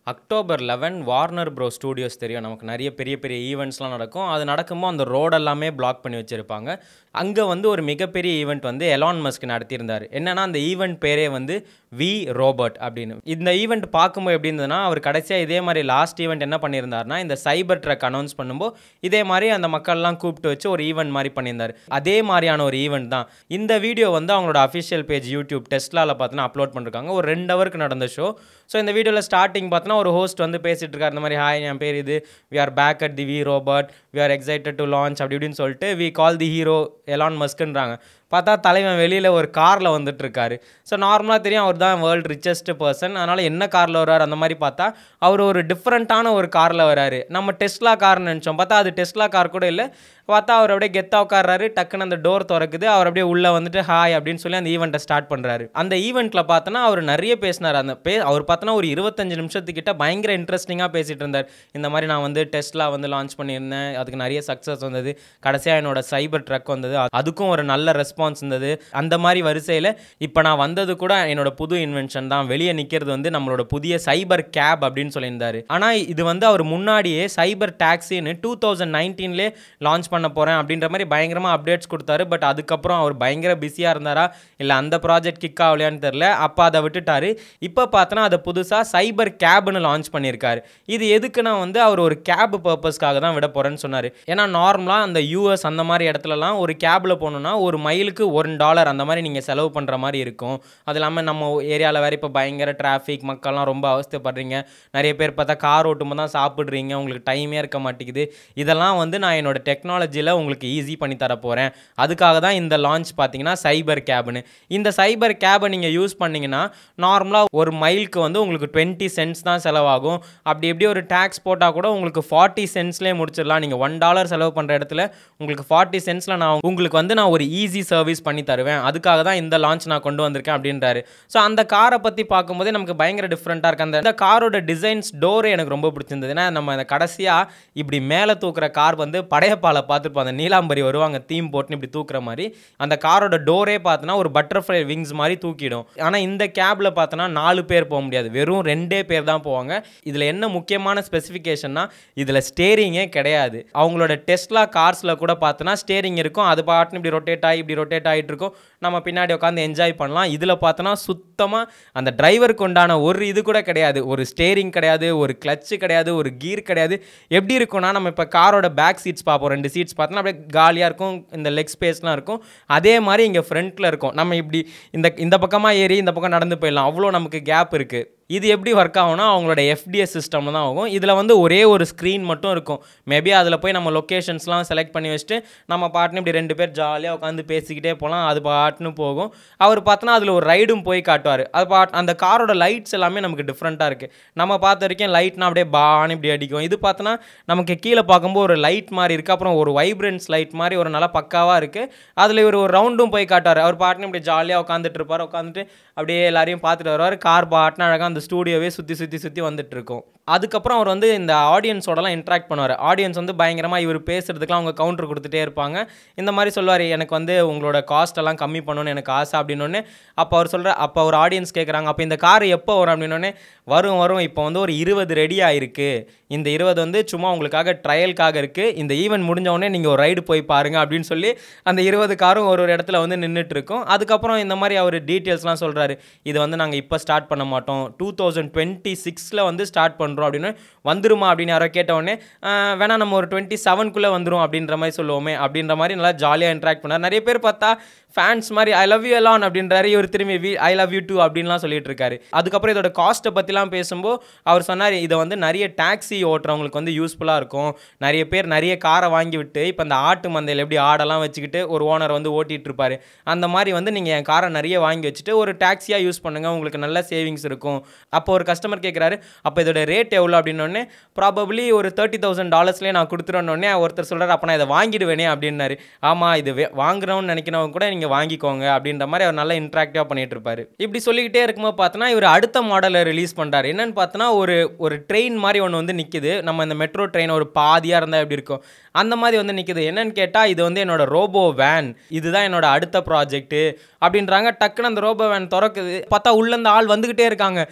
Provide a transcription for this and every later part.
October eleven Warner bro studios தெரியும் நமக்கு நிறைய பெரிய பெரிய ஈவெண்ட்ஸ்லாம் நடக்கும் அது நடக்கும்போது அந்த ரோடெல்லாமே பிளாக் பண்ணி வச்சுருப்பாங்க அங்கே வந்து ஒரு மிகப்பெரிய ஈவெண்ட் வந்து எலான் மஸ்க் நடத்தியிருந்தார் என்னன்னா அந்த ஈவெண்ட் பேரே வந்து வி ரோபோட் அப்படின்னு இந்த ஈவெண்ட் பார்க்கும்போது எப்படி இருந்ததுன்னா அவர் கடைசியாக இதே மாதிரி லாஸ்ட் ஈவெண்ட் என்ன பண்ணியிருந்தாருன்னா இந்த சைபர் ட்ரக் அனௌன்ஸ் பண்ணும்போது இதே மாதிரி அந்த மக்கள்லாம் கூப்பிட்டு வச்சு ஒரு ஈவெண்ட் மாதிரி பண்ணியிருந்தார் அதே மாதிரியான ஒரு ஈவெண்ட் தான் இந்த வீடியோ வந்து அவங்களோட அஃபிஷியல் பேஜ் யூடியூப் டெஸ்ட்லாவில் பார்த்தோன்னா அப்லோட் பண்ணிருக்காங்க ஒரு ரெண்டு ஹவருக்கு நடந்த ஷோ ஸோ இந்த வீடியோவில் ஸ்டார்டிங் பார்த்தோன்னா ஒரு ஹோஸ்ட் வந்து பேசிட்டு இருக்காரு இந்த மாதிரி ஹாய் என் பேர் இது we are back at the we robot we are excited to launch அப்படி இப்படின்னு சொல்லிட்டு we call the hero Elon மஸ்க்குன்றாங்க பார்த்தா தலைவன் வெளியில் ஒரு காரில் வந்துட்டு இருக்காரு ஸோ நார்மலாக தெரியும் அவர் தான் வேர்ல்டு ரிச்சஸ்ட் பர்சன் அதனால் என்ன காரில் வர்றாரு அந்த மாதிரி பார்த்தா அவர் ஒரு டிஃப்ரெண்ட்டான ஒரு காரில் வராரு நம்ம டெஸ்லா கார்னு நினச்சோம் பார்த்தா அது டெஸ்லா கார் கூட இல்லை பார்த்தா அவர் அப்படியே கெத்தாக உட்கார்றாரு டக்குன்னு அந்த டோர் திறக்குது அவர் அப்படியே உள்ளே வந்துட்டு ஹாய் அப்படின்னு சொல்லி அந்த ஈவெண்ட்டை ஸ்டார்ட் பண்ணுறாரு அந்த ஈவெண்ட்டில் பார்த்தோன்னா அவர் நிறைய பேசினார் அந்த பே அவர் பார்த்தோன்னா ஒரு இருபத்தஞ்சு நிமிஷத்துக்கிட்ட பயங்கர இன்ட்ரெஸ்டிங்காக பேசிகிட்டு இருந்தார் இந்த மாதிரி நான் வந்து டெஸ்ட்லா வந்து லான்ச் பண்ணியிருந்தேன் அதுக்கு நிறைய சக்ஸஸ் வந்தது கடைசியாக என்னோட சைபர் ட்ரக் வந்தது அதுக்கும் ஒரு நல்ல ரெஸ்பான்ஸ் இருந்தது அந்த மாதிரி வரிசையில் இப்போ நான் வந்தது கூட என்னோட புது இன்வென்ஷன் தான் வெளியே நிற்கிறது வந்து நம்மளோட புதிய சைபர் கேப் அப்படின்னு சொல்லியிருந்தாரு ஆனால் இது வந்து அவர் முன்னாடியே சைபர் டாக்ஸின்னு டூ தௌசண்ட் நைன்டீன்லேயே லான்ச் பண்ண போகிறேன் அப்படின்ற மாதிரி பயங்கரமாக அப்டேட்ஸ் கொடுத்தாரு பட் அதுக்கப்புறம் அவர் பயங்கர பிஸியாக இருந்தாரா இல்லை அந்த ப்ராஜெக்ட் கிக் ஆகலையான்னு தெரில அப்போ அதை விட்டுட்டாரு இப்போ பார்த்தோன்னா அதை புதுசாக சைபர் கேப்னு லான்ச் பண்ணியிருக்காரு இது எதுக்குன்னா வந்து அவர் ஒரு கேப் பர்பஸ்க்காக தான் விட போகிறேன்னு சொன்னார் ஏன்னா நார்மலாக அந்த யூஎஸ் அந்த மாதிரி இடத்துலலாம் ஒரு கேபில் போகணுன்னா ஒரு மைலுக்கு ஒன் டாலர் அந்த மாதிரி நீங்கள் செலவு பண்ணுற மாதிரி இருக்கும் அது இல்லாமல் நம்ம ஏரியாவில் வேறு இப்போ பயங்கர டிராஃபிக் மக்கள்லாம் ரொம்ப அவஸ்தைப்படுறீங்க நிறைய பேர் பார்த்தா கார் ஓட்டும்போது தான் சாப்பிட்றீங்க உங்களுக்கு டைமே இருக்க மாட்டேங்குது இதெல்லாம் வந்து நான் என்னோட டெக்னாலஜியில் உங்களுக்கு ஈஸி பண்ணி தர போகிறேன் அதுக்காக தான் இந்த லான்ச் பார்த்தீங்கன்னா சைபர் கேப்னு இந்த சைபர் கேபை நீங்கள் யூஸ் பண்ணிங்கன்னா நார்மலாக ஒரு மைலுக்கு வந்து உங்களுக்கு டுவெண்ட்டி சென்ட்ஸ் தான் செலவாகும் அப்படி எப்படி ஒரு டேக்ஸ் போட்டால் கூட உங்களுக்கு ஃபார்ட்டி சென்ட்ஸ்லேயே முடிச்சிடலாம் நீங்கள் ஒன் டாலர் செலவு பண்ணுற இடத்துல உங்களுக்கு ஃபார்ட்டி சென்ட்ஸில் நான் உங்களுக்கு வந்து நான் ஒரு ஈஸி சர்வீஸ் பண்ணி தருவேன் அதுக்காக தான் இந்த லான்ச் நான் கொண்டு வந்திருக்கேன் அப்படின்றாரு ஸோ அந்த காரை பற்றி பார்க்கும்போதே நமக்கு பயங்கர டிஃப்ரெண்ட்டாக இருக்குது அந்த இந்த காரோட டிசைன்ஸ் டோரே எனக்கு ரொம்ப பிடிச்சிருந்தது ஏன்னா நம்ம இந்த கடைசியாக இப்படி மேலே தூக்குற கார் வந்து படையப்பாலை பார்த்துருப்போம் அந்த நீலாம்பரி வருவாங்க தீம் போட்டுன்னு இப்படி தூக்குற மாதிரி அந்த காரோட டோரே பார்த்தோன்னா ஒரு பட்டர்ஃப்ளை விங்ஸ் மாதிரி தூக்கிடும் ஆனால் இந்த கேபில் பார்த்தோன்னா நாலு பேர் போக முடியாது வெறும் ரெண்டே பேர் தான் போவாங்க இதில் என்ன முக்கியமான ஸ்பெசிஃபிகேஷன்னா இதில் ஸ்டேரிங்கே கிடையாது அவங்களோட டெஸ்ட்லா கார்ஸில் கூட பார்த்தோன்னா ஸ்டேரிங் இருக்கும் அது பாட்டுன்னு இப்படி ரொட்டேட் ஆகி இப்படி ரொட்டேட் ஆகிட்டு இருக்கும் நம்ம பின்னாடி உட்காந்து என்ஜாய் பண்ணலாம் இதில் பார்த்தோன்னா சுத்தமாக அந்த டிரைவருக்கு உண்டான ஒரு இது கூட கிடையாது ஒரு ஸ்டேரிங் கிடையாது ஒரு கிளச்சு கிடையாது ஒரு கீர் கிடையாது எப்படி இருக்கும்னா நம்ம இப்போ காரோட பேக் சீட்ஸ் பார்ப்போம் ரெண்டு சீட்ஸ் பார்த்தோன்னா அப்படியே காலியாக இருக்கும் இந்த லெக் ஸ்பேஸ்லாம் இருக்கும் அதே மாதிரி இங்கே ஃப்ரண்ட்டில் இருக்கும் நம்ம இப்படி இந்த இந்த பக்கமாக ஏறி இந்த பக்கம் நடந்து போயிடலாம் அவ்வளோ நமக்கு கேப் இருக்குது இது எப்படி ஒர்க் ஆகும்னா அவங்களோட எஃப்டிஎஸ் சிஸ்டமில் தான் ஆகும் இதில் வந்து ஒரே ஒரு ஸ்க்ரீன் மட்டும் இருக்கும் மேபி அதில் போய் நம்ம லொக்கேஷன்ஸ்லாம் செலக்ட் பண்ணி வச்சுட்டு நம்ம பாட்டுன்னு இப்படி ரெண்டு பேர் ஜாலியாக உட்காந்து பேசிக்கிட்டே போகலாம் அது பாட்டுன்னு போகும் அவர் பார்த்தோன்னா அதில் ஒரு ரைடும் போய் காட்டுவார் அது பாட் அந்த காரோட லைட்ஸ் எல்லாமே நமக்கு டிஃப்ரெண்ட்டாக இருக்குது நம்ம பார்த்த வரைக்கும் லைட்னா அப்படியே பான்னு இப்படி அடிக்கும் இது பார்த்தோன்னா நமக்கு கீழே பார்க்கும்போது ஒரு லைட் மாதிரி இருக்குது அப்புறம் ஒரு வைப்ரன்ஸ் லைட் மாதிரி ஒரு நல்லா பக்காவாக இருக்குது அதில் இவர் ஒரு ரவுண்டும் போய் காட்டுவார் அவர் பாட்டுன்னு இப்படி ஜாலியாக உட்காந்துட்டு இருப்பார் உட்காந்துட்டு அப்படியே எல்லாரையும் பார்த்துட்டு வருவார் கார் பாட்டுன்னு அழகாக அந்த ஸ்டூடியோவே சுற்றி சுற்றி சுற்றி வந்துட்டு இருக்கும் அதுக்கப்புறம் அவர் வந்து இந்த ஆடியன்ஸோடலாம் இன்ட்ராக்ட் பண்ணுவார் ஆடியன்ஸ் வந்து பயங்கரமாக இவர் பேசுறதுக்குலாம் அவங்க கவுண்டர் கொடுத்துட்டே இருப்பாங்க இந்த மாதிரி சொல்லுவார் எனக்கு வந்து உங்களோட காஸ்ட் எல்லாம் கம்மி பண்ணணும்னு எனக்கு ஆசை அப்படின்னோடனே அப்போ அவர் சொல்கிற அப்போ ஒரு ஆடியன்ஸ் கேட்குறாங்க அப்போ இந்த கார் எப்போ வரும் அப்படின்னோடனே வரும் வரும் இப்போ வந்து ஒரு இருபது ரெடி ஆயிருக்கு இந்த இருபது வந்து சும்மா உங்களுக்காக ட்ரையலுக்காக இருக்குது இந்த ஈவெண்ட் முடிஞ்ச உடனே நீங்கள் ஒரு ரைடு போய் பாருங்க அப்படின்னு சொல்லி அந்த இருபது காரும் ஒரு ஒரு இடத்துல வந்து நின்றுட்டு இருக்கும் அதுக்கப்புறம் இந்த மாதிரி அவர் டீட்டெயில்ஸ்லாம் சொல்கிறாரு இது வந்து நாங்கள் இப்போ ஸ்டார்ட் பண்ண மாட்டோம் டூ தௌசண்ட் டுவெண்ட்டி சிக்ஸில் வந்து ஸ்டார்ட் பண்ணுறோம் அப்படின்னு வந்துருமா அப்படின்னு யாரோ கேட்ட உடனே "ஆஹ், வேணா நம்ம ஒரு டுவெண்ட்டி செவனுக்குள்ளே வந்துரும் அப்படின்ற மாதிரி சொல்லுவோமே அப்படின்ற மாதிரி நல்லா ஜாலியாக இன்ட்ராக்ட் பண்ணார் நிறைய பேர் பார்த்தா ஃபேன்ஸ் மாதிரி ஐ லவ் யூ எலான் அப்படின்றாரு இவர் திரும்பி we I love you too அப்படின்லாம் சொல்லிட்டு இருக்காரு அதுக்கப்புறம் இதோட காஸ்ட்டை பற்றிலாம் பேசும்போது அவர் சொன்னார் இதை வந்து நிறைய டாக்ஸி ஓட்டுறவங்களுக்கு வந்து யூஸ்ஃபுல்லாக இருக்கும் நிறைய பேர் நிறைய காரை வாங்கி விட்டு இப்போ இந்த ஆட்டு மந்தையில் எப்படி ஆடெல்லாம் வச்சுக்கிட்டு ஒரு ஓனர் வந்து ஓட்டிகிட்டு இருப்பாரு அந்த மாதிரி வந்து நீங்கள் என் காரை நிறைய வாங்கி வச்சுட்டு ஒரு டாக்ஸியாக யூஸ் பண்ணுங்கள் உங்களுக்கு நல்ல சேவிங்ஸ் இருக்கும் அப்போ ஒரு கஸ்டமர் கேட்குறாரு அப்போ இதோட ரேட் எவ்வளோ அப்படின்னோடனே ப்ராபப்ளி ஒரு தேர்ட்டி தௌசண்ட் டாலர்ஸ்லேயே நான் கொடுத்துருன்னொடனே ஒருத்தர் சொல்கிறார் அப்போ நான் இதை வாங்கிடுவேனே அப்படின்னாரு ஆமாம் இது வே- வாங்குறோம்னு நினைக்கிறவங்க கூட நீங்கள் வாங்கிக்கோங்க அப்படின்ற மாதிரி அவர் நல்லா இன்ட்ராக்டிவாக பண்ணிட்டு இருப்பாரு இப்படி சொல்லிக்கிட்டே இருக்கும்போது பார்த்தோன்னா இவர் அடுத்த மாடலை ரிலீஸ் பண்ணுறாரு என்னன்னு பார்த்தோன்னா ஒரு ஒரு ட்ரெயின் மாதிரி ஒன்று வந்து நிற்குது நம்ம இந்த மெட்ரோ ட்ரெயின் ஒரு பாதியாக இருந்தால் எப்படி இருக்கும் அந்த மாதிரி வந்து நிற்குது என்னன்னு கேட்டால் இது வந்து என்னோட ரோபோ வேன் இதுதான் என்னோட அடுத்த ப்ராஜெக்ட்டு அப்படின்றாங்க டக்குன்னு அந்த ரோபோ வேன் திறக்குது பார்த்தா உள்ள இந்த ஆள் வந்துக்கிட்டே இருக்காங்க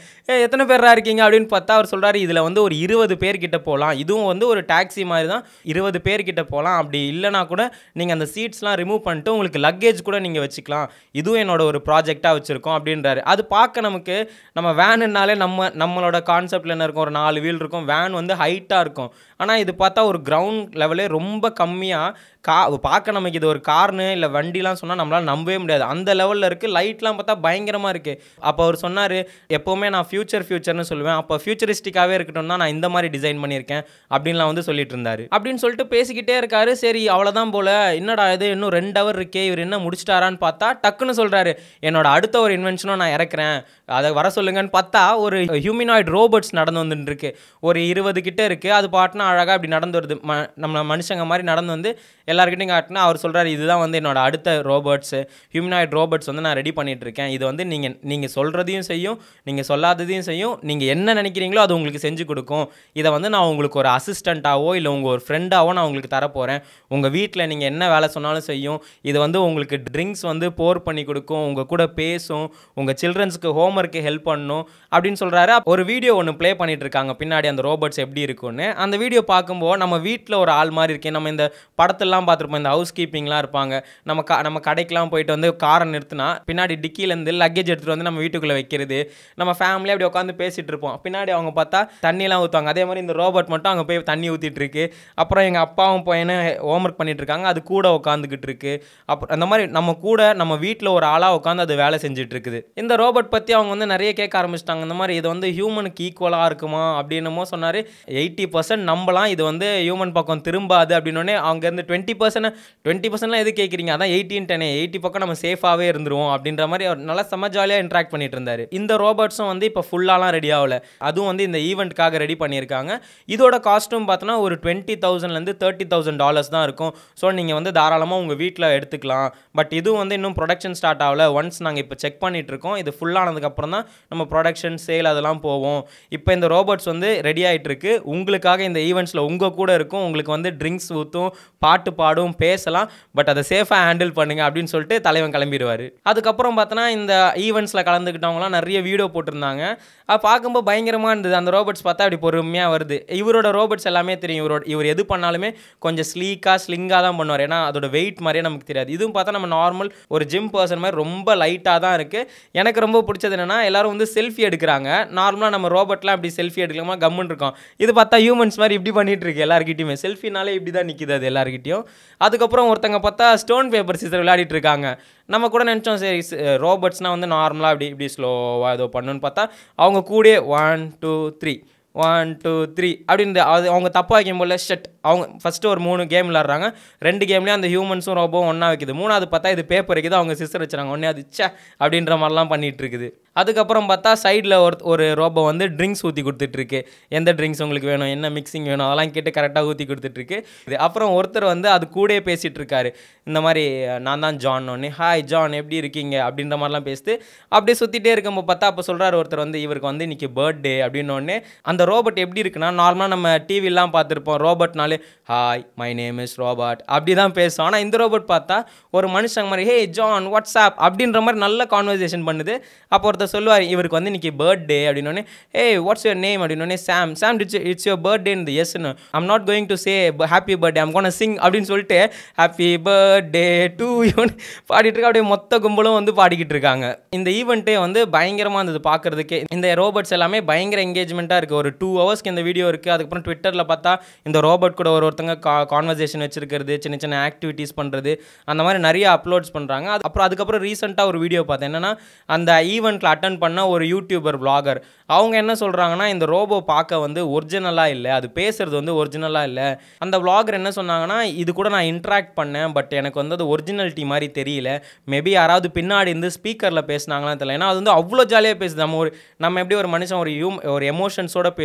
ஏ எத்தனை பேரா இருக்கீங்க அப்படின்னு பார்த்தா அவர் சொல்கிறாரு இதில் வந்து ஒரு இருபது பேர்கிட்ட போகலாம் இதுவும் வந்து ஒரு டாக்ஸி மாதிரி தான் இருபது பேர்கிட்ட போகலாம் அப்படி இல்லைனா கூட நீங்கள் அந்த சீட்ஸ்லாம் ரிமூவ் பண்ணிட்டு உங்களுக்கு லக்கேஜ் கூட நீங்கள் வச்சுக்கலாம் இதுவும் என்னோட ஒரு ப்ராஜெக்டாக வச்சுருக்கோம் அப்படின்றாரு அது பார்க்க நமக்கு நம்ம வேனுனாலே நம்ம நம்மளோட கான்செப்டில் என்ன இருக்கும் ஒரு நாலு வீல் இருக்கும் வேன் வந்து ஹைட்டாக இருக்கும் ஆனால் இது பார்த்தா ஒரு கிரவுண்ட் லெவலே ரொம்ப கம்மியாக கா பார்க்க நமக்கு இது ஒரு கார்னு இல்லை வண்டிலாம் சொன்னால் நம்மளால் நம்பவே முடியாது அந்த லெவலில் இருக்குது லைட்லாம் பார்த்தா பயங்கரமாக இருக்குது அப்போ அவர் சொன்னார் எப்போவுமே நான் ஃபியூச்சர் ஃபியூச்சர்னு சொல்லுவேன் அப்போ ஃபியூச்சரிஸ்டிக்காகவே இருக்கட்டும் தான் நான் இந்த மாதிரி டிசைன் பண்ணியிருக்கேன் அப்படின்லாம் வந்து சொல்லிட்டு இருந்தாரு அப்படின்னு சொல்லிட்டு பேசிக்கிட்டே இருக்காரு சரி அவ்வளோதான் போல என்னடா இது இன்னும் ரெண்டு ஹவர் இருக்கே இவர் என்ன முடிச்சிட்டாரான்னு பார்த்தா டக்குன்னு சொல்கிறாரு என்னோட அடுத்த ஒரு இன்வென்ஷனும் நான் இறக்குறேன் அதை வர சொல்லுங்கன்னு பார்த்தா ஒரு ஹியூமினாய்டு ரோபோட்ஸ் நடந்து வந்துட்டு இருக்கு ஒரு இருபது கிட்ட இருக்குது அது பாட்டுனா அழகாக இப்படி நடந்து வருது ம நம்ம மனுஷங்க மாதிரி நடந்து வந்து எல்லாருக்கிட்டையும் காட்டினா அவர் சொல்கிறாரு இதுதான் வந்து என்னோட அடுத்த ரோபோட்ஸு ஹியூமனாய்டு ரோபோட்ஸ் வந்து நான் ரெடி பண்ணிட்டு இருக்கேன் இது வந்து நீங்கள் நீங்கள் சொல்கிறதையும் செய்யும் நீங்கள் சொல்லாததையும் செய்யும் நீங்கள் என்ன நினைக்கிறீங்களோ அது உங்களுக்கு செஞ்சு கொடுக்கும் இதை வந்து நான் உங்களுக்கு ஒரு அசிஸ்டண்ட்டாவோ இல்லை உங்கள் ஒரு ஃப்ரெண்டாவோ நான் உங்களுக்கு தரப்போகிறேன் உங்கள் வீட்டில் நீங்கள் என்ன வேலை சொன்னாலும் செய்யும் இது வந்து உங்களுக்கு ட்ரிங்க்ஸ் வந்து போர் பண்ணி கொடுக்கும் உங்கள் கூட பேசும் உங்கள் சில்ட்ரன்ஸ்க்கு ஹோம்ஒர்க்கு ஹெல்ப் பண்ணும் அப்படின்னு சொல்கிறாரு ஒரு வீடியோ ஒன்று ப்ளே பண்ணிட்டு இருக்காங்க பின்னாடி அந்த ரோபோட்ஸ் எப்படி இருக்கும்னு அந்த வீடியோ பார்க்கும்போது நம்ம வீட்டில் ஒரு ஆள் மாதிரி இருக்கேன் நம்ம இந்த படத்தெல்லாம் பார்த்துருப்போம் இந்த ஹவுஸ் கீப்பிங்லாம் இருப்பாங்க நம்ம க நம்ம கடைக்கெலாம் போயிட்டு வந்து காரை நிறுத்தினா பின்னாடி டிக்கிலேருந்து லக்கேஜ் எடுத்துகிட்டு வந்து நம்ம வீட்டுக்குள்ளே வைக்கிறது நம்ம ஃபேமிலியாக அப்படி உட்காந்து பேசிகிட்டு இருப்போம் பின்னாடி அவங்க பார்த்தா தண்ணியெலாம் ஊற்றுவாங்க அதே மாதிரி இந்த ரோபோட் மட்டும் அங்கே போய் தண்ணி ஊற்றிட்டு இருக்கு அப்புறம் எங்கள் அப்பாவும் பையனும் ஹோம்ஒர்க் பண்ணிட்டு இருக்காங்க அது கூட உட்காந்துக்கிட்டு இருக்கு அப்புறம் அந்த மாதிரி நம்ம கூட நம்ம வீட்டில் ஒரு ஆளாக உட்காந்து அது வேலை செஞ்சுட்டு இருக்குது இந்த ரோபோட் பற்றி அவங்க வந்து நிறைய கேட்க ஆரம்பிச்சிட்டாங்க இந்த மாதிரி இது வந்து ஹியூமனுக்கு ஈக்குவலாக இருக்குமா அப்படின்னுமோ சொன்னார் எயிட்டி பர்சன்ட் நம்பலாம் இது வந்து ஹியூமன் பக்கம் திரும்பாது அப்படின்னோடனே அங்கேருந்து டுவெண்ட்டி பர்சன்ட் டுவெண்ட்டி பர்சன்ட்லாம் எது கேட்குறீங்க அதான் எயிட்டின் டென் எயிட்டி பக்கம் நம்ம சேஃபாகவே இருந்துருவோம் அப்படின்ற மாதிரி அவர் நல்லா செம்ம ஜாலியாக இன்ட்ராக்ட் பண்ணிட்டு இருந்தார் இந்த ரோபோட்ஸும் வந்து இப்போ ஃபுல்லாலாம் ரெடி ஆகல அதுவும் வந்து இந்த ஈவெண்ட்காக ரெடி பண்ணியிருக்காங்க இதோட காஸ்ட்டும் பார்த்தோன்னா ஒரு டுவெண்ட்டி தௌசண்ட்லேருந்து தேர்ட்டி தௌசண்ட் டாலர்ஸ் தான் இருக்கும் ஸோ நீங்கள் வந்து தாராளமாக உங்கள் வீட்டில் எடுத்துக்கலாம் பட் இதுவும் வந்து இன்னும் ப்ரொடக்ஷன் ஸ்டார்ட் ஆகல ஒன்ஸ் நாங்கள் இப்போ செக் பண்ணிட்டு இருக்கோம் இது ஃபுல்லானதுக்கப்புறம் தான் நம்ம ப்ரொடக்ஷன் சேல் அதெல்லாம் போவோம் இப்போ இந்த ரோபோட்ஸ் வந்து ரெடி ஆகிட்டு இருக்கு உங்களுக்காக இந்த ஈவெண்ட்ஸில் உங்கள் கூட இருக்கும் உங்களுக்கு வந்து ட்ரிங்க்ஸ் ஊற்றும் பாட்டு பாடும் பேசலாம் பட் அதை சேஃபாக ஹேண்டில் பண்ணுங்க அப்படின்னு சொல்லிட்டு தலைவன் கிளம்பிடுவார் அதுக்கப்புறம் பார்த்தோன்னா இந்த ஈவெண்ட்ஸில் கலந்துக்கிட்டவங்களாம் நிறைய வீடியோ போட்டிருந்தாங்க அது பார்க்கும்போது பயங்கரமாக இருந்தது அந்த ரோபோட்ஸ் பார்த்தா அப்படி பொறுமையாக வருது இவரோட ரோபோட்ஸ் எல்லாமே தெரியும் இவரோட இவர் எது பண்ணாலுமே கொஞ்சம் ஸ்லீக்காக ஸ்லிங்காக தான் பண்ணுவார் ஏன்னா அதோட வெயிட் மாதிரியே நமக்கு தெரியாது இதுவும் பார்த்தா நம்ம நார்மல் ஒரு ஜிம் பர்சன் மாதிரி ரொம்ப லைட்டாக தான் இருக்குது எனக்கு ரொம்ப பிடிச்சது என்னென்னா எல்லாரும் வந்து செல்ஃபி எடுக்கிறாங்க நார்மலாக நம்ம ரோபோட்லாம் அப்படி செல்ஃபி எடுக்கலாமா கம்முன்னு இருக்கோம் இது பார்த்தா ஹியூமன்ஸ் மாதிரி இப்படி பண்ணிட்டு இருக்கு எல்லாருக்கிட்டையுமே செல்ஃபினாலே இப்படி தான் நிற்கிது அது எல்லாருக்கிட்டையும் அதுக்கப்புறம் ஒருத்தங்க பார்த்தா ஸ்டோன் பேப்பர் சீசர் விளையாடிட்டு இருக்காங்க நம்ம கூட நினச்சோம் சரி ரோபோட்ஸ்னால் வந்து நார்மலாக அப்படி இப்படி ஸ்லோவாக ஏதோ பண்ணுன்னு பார்த்தா அவங்க கூடயே one two three one two three அப்படின்னு அது அவங்க தப்பாக வைக்கும் போல ஷட் அவங்க ஃபஸ்ட்டு ஒரு மூணு கேம் விளாட்றாங்க ரெண்டு கேம்லேயும் அந்த ஹியூமன்ஸும் ரோபோவும் ஒன்றா வைக்குது மூணாவது பார்த்தா இது பேப்பர் வைக்குது அவங்க சிஸ்டர் வச்சுறாங்க ஒன்றே அது ச்சே அப்படின்ற மாதிரிலாம் பண்ணிகிட்டு இருக்குது அதுக்கப்புறம் பார்த்தா சைடில் ஒரு ஒரு ரோபோ வந்து ட்ரிங்க்ஸ் ஊற்றி கொடுத்துட்ருக்கு எந்த ட்ரிங்க்ஸ் உங்களுக்கு வேணும் என்ன மிக்சிங் வேணும் அதெல்லாம் கேட்டு கரெக்டாக ஊற்றி கொடுத்துட்ருக்கு இது அப்புறம் ஒருத்தர் வந்து அது கூடயே பேசிகிட்டு இருக்காரு இந்த மாதிரி நான் தான் ஜான் ஒன்று ஹாய் ஜான் எப்படி இருக்கீங்க அப்படின்ற மாதிரிலாம் பேசிட்டு அப்படியே சுற்றிட்டே இருக்கும்போது பார்த்தா அப்போ சொல்கிறாரு ஒருத்தர் வந்து இவருக்கு வந்து இன்றைக்கி பர்த்டே அப்படின்னோடனே அந்த ரோபோட் எப்படி இருக்குன்னா நார்மலாக நம்ம டிவிலாம் பார்த்துருப்போம் ரோபோட்னாலே hi my name is robot அப்படி தான் பேசும் ஆனால் இந்த ரோபோட் பார்த்தா ஒரு மனுஷங்க மாதிரி ஹே ஜான் வாட்ஸ்அப் அப்படின்ற மாதிரி நல்ல கான்வர்சேஷன் பண்ணுது அப்போ ஒருத்தர் சொல்லுவார் இவருக்கு வந்து இன்றைக்கி பர்த்டே அப்படின்னோடனே ஹே வாட்ஸ் யுவர் நேம் அப்படின்னோடனே Sam Sam it's it's your birthday இந்த எஸ்ன்னு I'm not going to say happy birthday I'm gonna sing அப்படின்னு சொல்லிட்டு ஹாப்பி பர்த்டே டு யூன் பாடிட்டு இருக்க அப்படியே மொத்த கும்பலும் வந்து பாடிக்கிட்டு இருக்காங்க இந்த ஈவெண்ட்டே வந்து பயங்கரமாக இருந்தது பார்க்குறதுக்கே இந்த ரோபோட்ஸ் எல்லாமே பயங்கர என்கேஜ்மெண்ட்டாக இருக்குது ஒரு டூ ஹவர்ஸ்க்கு இந்த வீடியோ இருக்குது அதுக்கப்புறம் ட்விட்டரில் பார்த்தா இந்த ரோபோட் கூட ஒரு ஒருத்தங்க கா கான்வர்சேஷன் வச்சிருக்கிறது சின்ன சின்ன ஆக்டிவிட்டீஸ் பண்ணுறது அந்த மாதிரி நிறைய அப்லோட்ஸ் பண்ணுறாங்க அது அப்புறம் அதுக்கப்புறம் ரீசெண்டாக ஒரு வீடியோ பார்த்தேன் என்னன்னா அந்த ஈவெண்ட்டில் அட்டன் பண்ண ஒரு யூடியூபர் vlogger அவங்க என்ன சொல்கிறாங்கன்னா இந்த ரோபோ பார்க்க வந்து ஒரிஜினலாக இல்லை அது பேசுறது வந்து ஒரிஜினலாக இல்லை அந்த vlogger என்ன சொன்னாங்கன்னா இது கூட நான் இன்ட்ராக்ட் பண்ணேன் பட் எனக்கு வந்து அது ஒரிஜினலிட்டி மாதிரி தெரியல மேபி யாராவது பின்னாடி இருந்து ஸ்பீக்கரில் பேசுனாங்களான்னு தெரியல ஏன்னா அது வந்து அவ்வளோ ஜாலியாக பேசுது நம்ம ஒரு நம்ம எப்படி ஒரு மனுஷன் ஒரு ஹியூம் ஒரு எமோஷன்ஸோட பேசுவோம்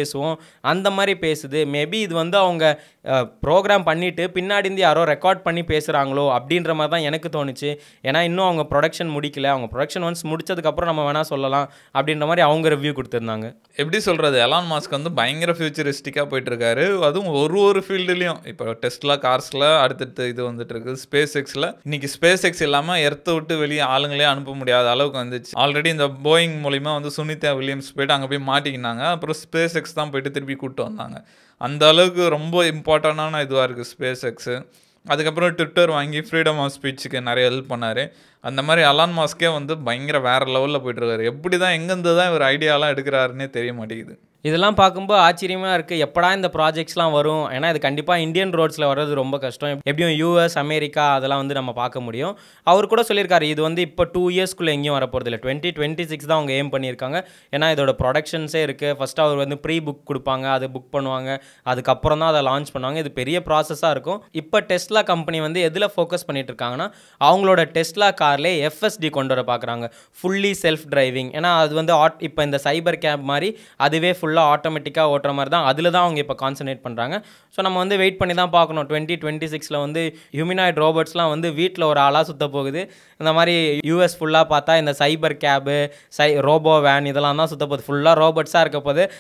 பேசுவோம் அந்த மாதிரி பேசுது மேபி இது வந்து அவங்க ப்ரோக்ராம் பண்ணிவிட்டு பின்னாடி இருந்து யாரோ ரெக்கார்ட் பண்ணி பேசுகிறாங்களோ அப்படின்ற மாதிரி தான் எனக்கு தோணுச்சு ஏன்னா இன்னும் அவங்க ப்ரொடக்ஷன் முடிக்கல அவங்க ப்ரொடக்ஷன் ஒன்ஸ் முடிச்சதுக்கப்புறம் நம்ம வேணால் சொல்லலாம் அப்படின்ற மாதிரி அவங்க ரிவ்யூ கொடுத்துருந்தாங்க எப்படி சொல்கிறது எலான் மாஸ்க் வந்து பயங்கர ஃபியூச்சரிஸ்டிக்காக போயிட்டுருக்காரு அதுவும் ஒரு ஒரு ஃபீல்டுலேயும் இப்போ டெஸ்ட்லா கார்ஸில் அடுத்தடுத்து இது வந்துட்டு இருக்கு ஸ்பேஸ் எக்ஸில் இன்னைக்கு ஸ்பேஸ் எக்ஸ் இல்லாமல் எர்த்தை விட்டு வெளியே ஆளுங்களே அனுப்ப முடியாத அளவுக்கு வந்துச்சு ஆல்ரெடி இந்த போயிங் மூலிமா வந்து சுனிதா வில்லியம்ஸ் போயிட்டு அங்கே போய் மாட்டிக்கினாங்க அப்புறம் ஸ்பேஸ் எக்ஸ் தான் போயிட்டு திருப்பி கூப்பிட்டு வந்தாங்க அந்த அளவுக்கு ரொம்ப இம்பார்ட்டண்டான இதுவாக இருக்குது ஸ்பேஸ் எக்ஸு அதுக்கப்புறம் ட்விட்டர் வாங்கி ஃப்ரீடம் ஆஃப் ஸ்பீச்சுக்கு நிறைய ஹெல்ப் பண்ணார் அந்த மாதிரி அலான் மாஸ்கே வந்து பயங்கர வேறு லெவலில் போயிட்டுருக்காரு எப்படி தான் எங்கேருந்து தான் இவர் ஐடியாலாம் எடுக்கிறாருன்னே தெரிய மாட்டேங்குது இதெல்லாம் பார்க்கும்போது ஆச்சரியமாக இருக்குது எப்படா இந்த ப்ராஜெக்ட்ஸ்லாம் வரும் ஏன்னா இது கண்டிப்பாக இந்தியன் ரோட்ஸில் வர்றது ரொம்ப கஷ்டம் எப்படியும் யூஎஸ் அமெரிக்கா அதெல்லாம் வந்து நம்ம பார்க்க முடியும் அவர் கூட சொல்லியிருக்காரு இது வந்து இப்போ டூ இயர்ஸ்க்குள்ளே எங்கேயும் வரப்போகிறது இல்லை டுவெண்ட்டி டுவெண்ட்டி சிக்ஸ் தான் அவங்க ஏம் பண்ணியிருக்காங்க ஏன்னா இதோட ப்ரொடக்ஷன்ஸே இருக்குது ஃபஸ்ட்டு அவர் வந்து ப்ரீ புக் கொடுப்பாங்க அதை புக் பண்ணுவாங்க அதுக்கப்புறம் தான் அதை லான்ச் பண்ணுவாங்க இது பெரிய ப்ராசஸாக இருக்கும் இப்போ டெஸ்லா கம்பெனி வந்து எதில் ஃபோக்கஸ் பண்ணிட்டு இருக்காங்கன்னா அவங்களோட டெஸ்லா கார்லேயே எஃப்எஸ்டி கொண்டு வர பார்க்குறாங்க ஃபுல்லி செல்ஃப் டிரைவிங் ஏன்னா அது வந்து ஆட் இப்போ இந்த சைபர் கேப் மாதிரி அதுவே ஃபுல்லாக ஆட்டோமேட்டிக்காக ஓட்டுற மாதிரி தான் அதில் தான் அவங்க இப்போ கான்சன்ட்ரேட் பண்ணுறாங்க ஸோ நம்ம வந்து வெயிட் பண்ணி தான் பார்க்கணும் டுவெண்ட்டி டுவெண்ட்டி சிக்ஸில் வந்து ஹியூமினாய்ட் ரோபோட்ஸ்லாம் வந்து வீட்டில் ஒரு ஆளாக சுத்த போகுது இந்த மாதிரி யூஎஸ் ஃபுல்லாக பார்த்தா இந்த சைபர் கேபு சை ரோபோ வேன் இதெல்லாம் தான் சுத்த போகுது ஃபுல்லாக ரோபோட்ஸாக இருக்க போது